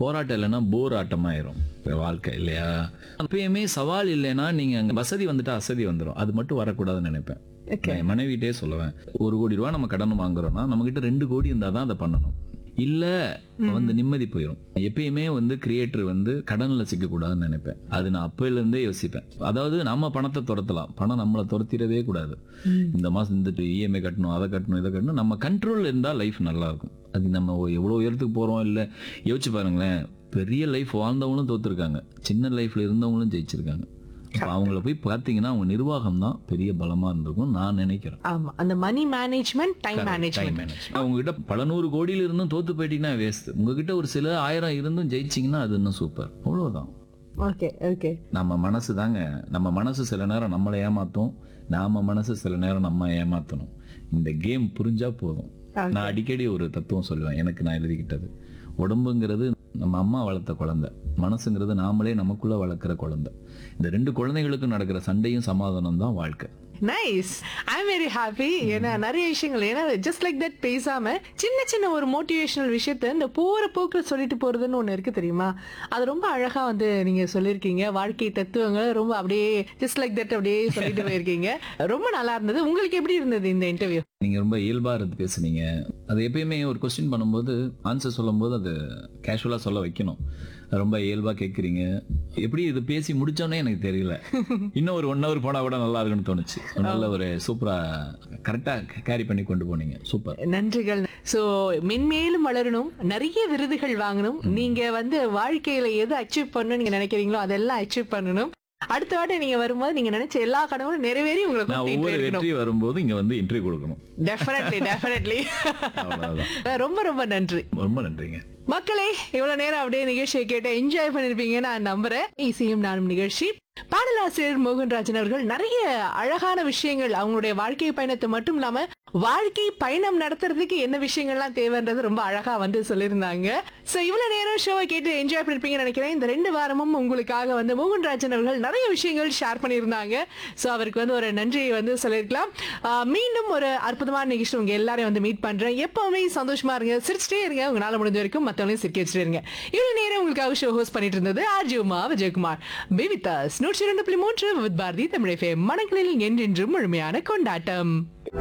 போராட்டம் இல்லைன்னா போர் ஆட்டமாயிரும் இப்ப வாழ்க்கை இல்லையா எப்பயுமே சவால் இல்லைன்னா நீங்க அங்க வசதி வந்துட்டா அசதி வந்துடும் அது மட்டும் வரக்கூடாதுன்னு நினைப்பேன் நான் என் மனைவிட்டே சொல்லுவேன் ஒரு கோடி ரூபா நம்ம கடன் வாங்குறோம்னா நம்ம கிட்ட ரெண்டு கோடி இருந்தா தான் அதை பண்ணணும் இல்ல வந்து நிம்மதி போயிடும் எப்பயுமே வந்து கிரியேட்டர் வந்து கடன்ல சிக்க கூடாதுன்னு நினைப்பேன் அது நான் அப்பையில இருந்தே யோசிப்பேன் அதாவது நம்ம பணத்தை துரத்தலாம் பணம் நம்மளை துரத்திடவே கூடாது இந்த மாசம் இந்த இஎம்ஐ கட்டணும் அதை கட்டணும் இதை கட்டணும் நம்ம கண்ட்ரோல் இருந்தா லைஃப் நல்லா இருக்கும் அது நம்ம ஒ- எவ்வளவு உயரத்துக்கு போறோம் இல்ல யோசிச்சு பாருங்களேன் பெரிய லைஃப் வாழ்ந்தவங்களும் தோத்துருக்காங்க சின்ன லைஃப்ல இருந்தவங்களும் ஜெயிச்சிருக்காங்க அப்ப அவங்கள போய் பார்த்தீங்கன்னா அவங்க நிர்வாகம் தான் பெரிய பலமா இருந்திருக்கும் நான் நினைக்கிறேன் ஆமா அந்த money management time time management manage உங்ககிட்ட பல நூறு கோடியில இருந்தும் தோத்து போயிட்டீங்கன்னா வேஸ்ட் உங்ககிட்ட ஒரு சில ஆயிரம் இருந்தும் ஜெயிச்சிங்கன்னா அது இன்னும் சூப்பர் அவ்வளவுதான் ஓகே ஓகே நம்ம மனசு தாங்க நம்ம மனசு சில நேரம் நம்மளை ஏமாத்தும் நாம மனசு சில நேரம் நம்ம ஏமாத்தணும் இந்த கேம் புரிஞ்சா போதும் நான் அடிக்கடி ஒரு தத்துவம் சொல்லுவேன் எனக்கு நான் எழுதிக்கிட்டது உடம்புங்கிறது நம்ம அம்மா வளர்த்த குழந்தை மனசுங்கிறது நாமளே நமக்குள்ள வளர்க்குற குழந்தை இந்த ரெண்டு குழந்தைகளுக்கும் நடக்கிற சண்டையும் சமாதானம் தான் வாழ்க்கை nice I am very happy ஏன்னா நிறைய விஷயங்கள் ஏன்னா ஜஸ்ட் லைக் தட் பேசாம சின்ன சின்ன ஒரு மோட்டிவேஷனல் விஷயத்த இந்த போற போக்குல சொல்லிட்டு போறதுன்னு ஒண்ணு இருக்கு தெரியுமா அது ரொம்ப அழகா வந்து நீங்க சொல்லியிருக்கீங்க வாழ்க்கை தத்துவங்கள் ரொம்ப அப்படியே ஜஸ்ட் லைக் தட் அப்படியே சொல்லிட்டு போயிருக்கீங்க ரொம்ப நல்லா இருந்தது உங்களுக்கு எப்படி இருந்தது இந்த இன்டர்வியூ நீங்க ரொம்ப இயல்பா இருந்து பேசுனீங்க அது எப்பயுமே ஒரு கொஸ்டின் பண்ணும்போது ஆன்சர் சொல்லும்போது அது கேஷுவலா சொல்ல வைக்கணும் ரொம்ப இயல்பா கேக்குறீங்க எப்படி இது பேசி முடிச்சோன்னே எனக்கு தெரியல இன்னும் ஒரு ஒன் ஹவர் போனா கூட நல்லா இருக்குன்னு தோணுச்சு நல்ல ஒரு சூப்பரா கரெக்டா கேரி பண்ணி கொண்டு போனீங்க சூப்பர் நன்றிகள் சோ மென்மேலும் வளரணும் நிறைய விருதுகள் வாங்கணும் நீங்க வந்து வாழ்க்கையில எது அச்சீவ் பண்ணணும் நீங்க நினைக்கிறீங்களோ அதெல்லாம் அச்சீவ் பண்ணணும் அடுத்த வாட்டி நீங்க வரும்போது நீங்க நினைச்ச எல்லா கனவும் நிறைவேறி நான் உங்களுக்கு ஒவ்வொரு இருக்கணும் வெற்றி வரும்போது இங்க வந்து இன்டர்வியூ கொடுக்கணும் டெஃபினெட்லி டெஃபினெட்லி அவ்வளவுதான் ரொம்ப ரொம்ப நன்றி ரொம்ப நன்றிங்க மக்களே இவ்வளவு நேரம் அப்படியே நிகழ்ச்சியை கேட்டு என்ஜாய் பண்ணிருப்பீங்கன்னு நான் நம்புறேன் இசையும் நானும் நிகழ்ச்சி பாடலாசிரியர் மோகன்ராஜன் அவர்கள் நிறைய அழகான விஷயங்கள் அவங்களுடைய வாழ்க்கை பயணத்தை மட்டும் இல்லாம வாழ்க்கை பயணம் நடத்துறதுக்கு என்ன விஷயங்கள்லாம் தேவைன்றது ரொம்ப அழகா வந்து சொல்லியிருந்தாங்க சோ இவ்வளவு நேரம் ஷோவை கேட்டு என்ஜாய் பண்ணிருப்பீங்கன்னு நினைக்கிறேன் இந்த ரெண்டு வாரமும் உங்களுக்காக வந்து மோகன்ராஜன் அவர்கள் நிறைய விஷயங்கள் ஷேர் பண்ணியிருந்தாங்க சோ அவருக்கு வந்து ஒரு நன்றியை வந்து சொல்லியிருக்கலாம் ஆஹ் மீண்டும் ஒரு அற்புதமான நிகழ்ச்சி உங்க எல்லாரையும் வந்து மீட் பண்றேன் எப்பவுமே சந்தோஷமா இருங்க சிரிச்சிட்டே இருங்க உங்களால முடிஞ்ச வரைக்கும் மத்தவங்களையும் சிரிக்க வச்சுட்டே இருங்க இவ்வளவு நேரம் உங்களுக்காக ஷோ ஹோஸ்ட் பண்ணிட்டு இருந்தது ஆர்ஜி உமா விஜயகுமார் பிவிதாஸ் நூற்றி இரண்டு புள்ளி மூன்று வித் பாரதி தமிழ் FM. மனங்களில் என்றென்றும் முழுமையான கொண்டாட்டம்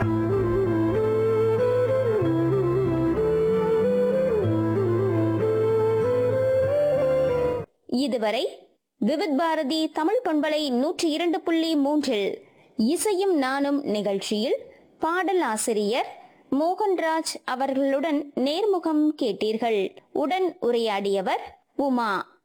இதுவரை விவித் பாரதி தமிழ் பண்பலை நூற்றி இரண்டு புள்ளி மூன்றில் இசையும் நானும் நிகழ்ச்சியில் பாடல் ஆசிரியர் மோகன்ராஜ் அவர்களுடன் நேர்முகம் கேட்டீர்கள் உடன் உரையாடியவர் உமா